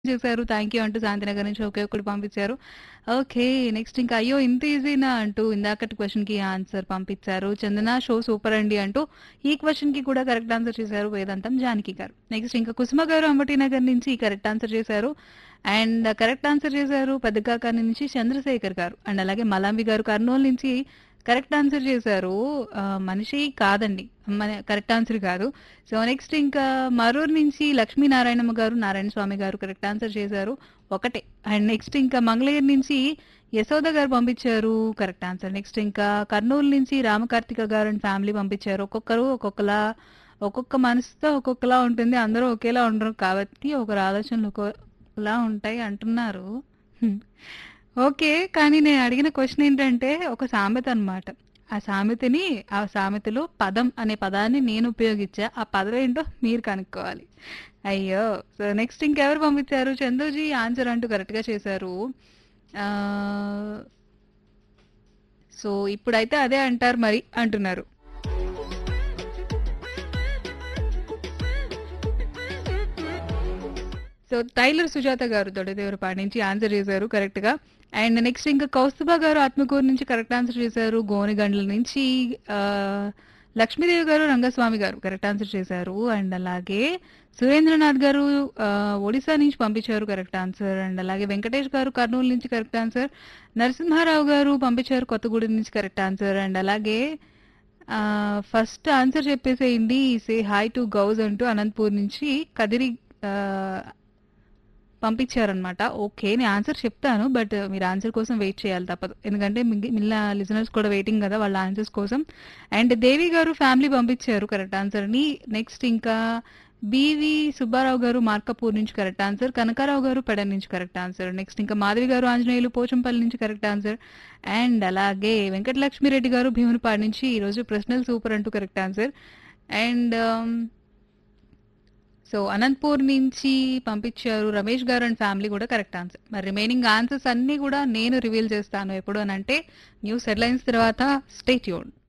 చేశారు. Thank you అంటూ శాంతినగర్ నుంచి ఒకే ఒక్కటి పంపించారు. ఓకే. నెక్స్ట్ ఇంకా అయ్యో! ఇంత ఈజీనా అంటూ ఇందాకటి క్వెషన్‌కి ఆన్సర్ పంపించారు. చందన షో సూపర్ అండి అంటూ ఈ క్వెషన్‌కి కూడా కరెక్ట్ ఆన్సర్ చేశారు వేదాంతం జానకి గారు. నెక్స్ట్ ఇంకా కుసుమ గారు అంబటి నగర్ నుంచి కరెక్ట్ ఆన్సర్ చేశారు. అండ్ కరెక్ట్ ఆన్సర్ చేశారు పెద్దకాకాని నుంచి చంద్రశేఖర్ గారు. అండ్ అలాగే మలాంబి గారు కర్నూలు నుంచి కరెక్ట్ ఆన్సర్ చేశారు. ఆహ్, మనిషి కాదండి. మన కరెక్ట్ ఆన్సర్ కాదు. సో నెక్స్ట్ ఇంకా మరూరు నుంచి లక్ష్మీనారాయణమ్మ గారు, నారాయణ స్వామి గారు కరెక్ట్ ఆన్సర్ చేశారు. ఒకటే. అండ్ నెక్స్ట్ ఇంకా మంగళగిరి నుంచి యశోద గారు పంపించారు కరెక్ట్ ఆన్సర్. నెక్స్ట్ ఇంకా కర్నూలు నుంచి రామకార్తిక గారు అండ్ ఫ్యామిలీ పంపించారు. ఒక్కొక్కరు ఒక్కొక్కలా ఒక్కొక్క మనసుతో ఒక్కొక్కలా ఉంటుంది. అందరూ ఒకేలా ఉండరు కాబట్టి ఒకరి ఆలోచనలు ఒక్కోలా ఉంటాయి అంటున్నారు. హ్మ్. ఓకే. కానీ నేను అడిగిన క్వెషన్ ఏంటంటే ఒక సామెత అన్నమాట. ఆ సామెతని ఆ సామెతలో పదం అనే పదాన్ని నేను ఉపయోగించా. ఆ పదం ఏంటో మీరు కనుక్కోవాలి. అయ్యో! సో నెక్స్ట్ ఇంకెవరు పంపించారు? చందూజీ ఆన్సర్ అంటూ కరెక్ట్‌గా చేశారు. ఆహ్ సో ఇప్పుడైతే అదే అంటారు మరి అంటున్నారు. సో టైలర్ సుజాత గారు దొడదేవరపాడు నుంచి ఆన్సర్ చేశారు కరెక్ట్‌గా. అండ్ నెక్స్ట్ ఇంకా కౌస్తుభ గారు ఆత్మకూరు నుంచి కరెక్ట్ ఆన్సర్ చేశారు. గోనెగండ్ల నుంచి ఆహ్, లక్ష్మీదేవి గారు, రంగస్వామి గారు కరెక్ట్ ఆన్సర్ చేశారు. అండ్ అలాగే సురేంద్రనాథ్ గారు ఆహ్, ఒడిశా నుంచి పంపించారు కరెక్ట్ ఆన్సర్. అండ్ అలాగే వెంకటేష్ గారు కర్నూలు నుంచి కరెక్ట్ ఆన్సర్. నరసింహారావు గారు పంపించారు కొత్తగూడెం నుంచి కరెక్ట్ ఆన్సర్. అండ్ అలాగే ఆహ్, ఫస్ట్ ఆన్సర్ చెప్పేసేయండి. సే హాయ్ టు గౌజ్ అంటూ అనంతపూర్ నుంచి కదిరి ఆహ్, పంపించారనమాట. ఓకే. నేను ఆన్సర్ చెప్తాను. బట్ మీరు ఆన్సర్ కోసం వెయిట్ చేయాలి తప్పదు. ఎందుకంటే మిగి మిగిలిన లిజనర్స్ కూడా వెయిటింగ్ కదా! వాళ్ళ ఆన్సర్స్ కోసం. అండ్ దేవి గారు ఫ్యామిలీ పంపించారు కరెక్ట్ ఆన్సర్‌ని. నెక్స్ట్ ఇంకా బీవీ సుబ్బారావు గారు మార్కపూర్ నుంచి కరెక్ట్ ఆన్సర్. కనకారావు గారు పెడన్ నుంచి కరెక్ట్ ఆన్సర్. నెక్స్ట్ ఇంకా మాధవి గారు ఆంజనేయులు పోచంపల్లి నుంచి కరెక్ట్ ఆన్సర్. అండ్ అలాగే వెంకటలక్ష్మిరెడ్డి గారు భీమునిపాడు నుంచి ఈరోజు ప్రశ్నలు సూపర్ అంటూ correct answer. And so Anantapur నుంచి పంపించారు రమేష్ గారు అండ్ ఫ్యామిలీ కూడా కరెక్ట్ ఆన్సర్. మరి రిమైనింగ్ ఆన్సర్స్ అన్నీ కూడా నేను రివీల్ చేస్తాను ఎప్పుడు అనంటే న్యూస్ హెడ్‌లైన్స్ తర్వాత స్టే ట్యూన్డ్.